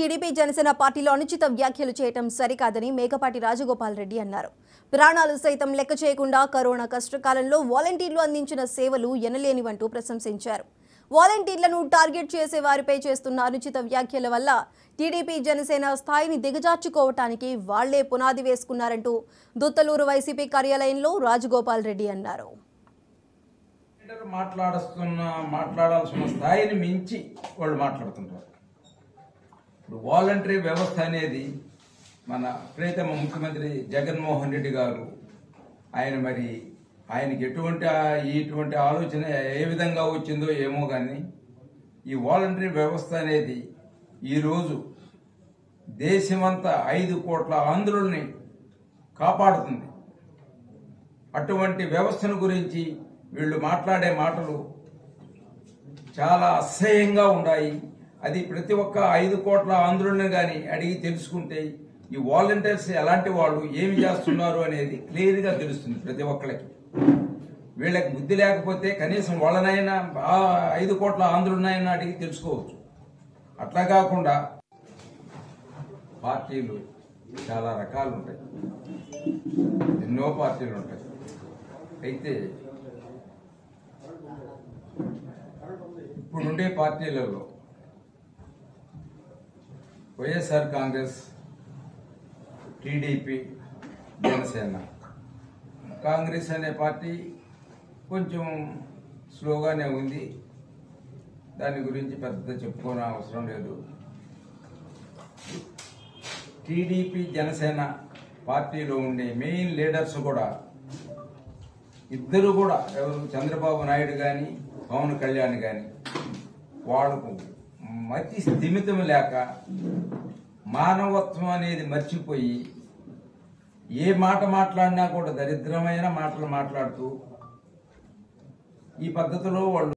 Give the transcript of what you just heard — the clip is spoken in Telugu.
టీడీపీ జనసేన పార్టీలో అనుచిత వ్యాఖ్యలు చేయటం సరికాదని మేకపాటి రాజగోపాల్ రెడ్డి అన్నారు ప్రాణాలు సైతం లెక్క చేయకుండా కరోనా కష్టకాలంలో వాలంటీర్లు అందించిన సేవలు ఎనలేనివంటూ ప్రశంసించారు వాలంటీర్లను టార్గెట్ చేసే వారిపై చేస్తున్న అనుచిత వ్యాఖ్యల వల్ల టీడీపీ జనసేన స్థాయిని దిగజార్చుకోవటానికి వాళ్లే పునాది వేసుకున్నారంటూ దుత్తలూరు వైసీపీ కార్యాలయంలో రాజగోపాల్ రెడ్డి అన్నారు లీడర్ మాట్లాడుతున్న మాట్లాడాల్సిన స్థాయిని మించి వాళ్ళు మాట్లాడుతుంటారు ఇప్పుడు వాలంటరీ వ్యవస్థ అనేది మన ప్రియతమ ముఖ్యమంత్రి జగన్మోహన్ రెడ్డి గారు ఆయన మరి ఆయనకి ఎటువంటి ఆ- ఇటువంటి ఆలోచన ఏ విధంగా వచ్చిందో ఏమో కానీ ఈ వాలంటరీ వ్యవస్థ అనేది ఈరోజు దేశమంతా ఐదు కోట్ల ఆంధ్రుల్ని కాపాడుతుంది అటువంటి వ్యవస్థను గురించి వీళ్ళు మాట్లాడే మాటలు చాలా అసహ్యంగా ఉన్నాయి అది ప్రతి ఒక్క ఐదు కోట్ల ఆంధ్రులను కానీ అడిగి తెలుసుకుంటే ఈ వాలంటీర్స్ ఎలాంటి వాళ్ళు ఏమి చేస్తున్నారు అనేది క్లియర్గా తెలుస్తుంది ప్రతి ఒక్కరికి వీళ్ళకి బుద్ధి లేకపోతే కనీసం వాళ్ళనైనా ఆ ఐదు కోట్ల ఆంధ్రులనైనా అడిగి తెలుసుకోవచ్చు అట్లా కాకుండా పార్టీలు చాలా రకాలు ఉంటాయి ఎన్నో పార్టీలు ఉంటాయి అయితే ఇప్పుడుండే పార్టీలలో వైఎస్ఆర్ కాంగ్రెస్ టీడీపీ జనసేన కాంగ్రెస్ అనే పార్టీ కొంచెం స్లోగానే ఉంది దాని గురించి పెద్ద చెప్పుకోని అవసరం లేదు టీడీపీ జనసేన పార్టీలో ఉండే మెయిన్ లీడర్స్ కూడా ఇద్దరు కూడా ఎవరు చంద్రబాబు నాయుడు కానీ పవన్ కళ్యాణ్ కానీ వాళ్ళకు మతి స్థిమితం లేక మానవత్వం అనేది మర్చిపోయి ఏ మాట మాట్లాడినా కూడా దరిద్రమైన మాటలు మాట్లాడుతూ ఈ పద్ధతిలో వాళ్ళు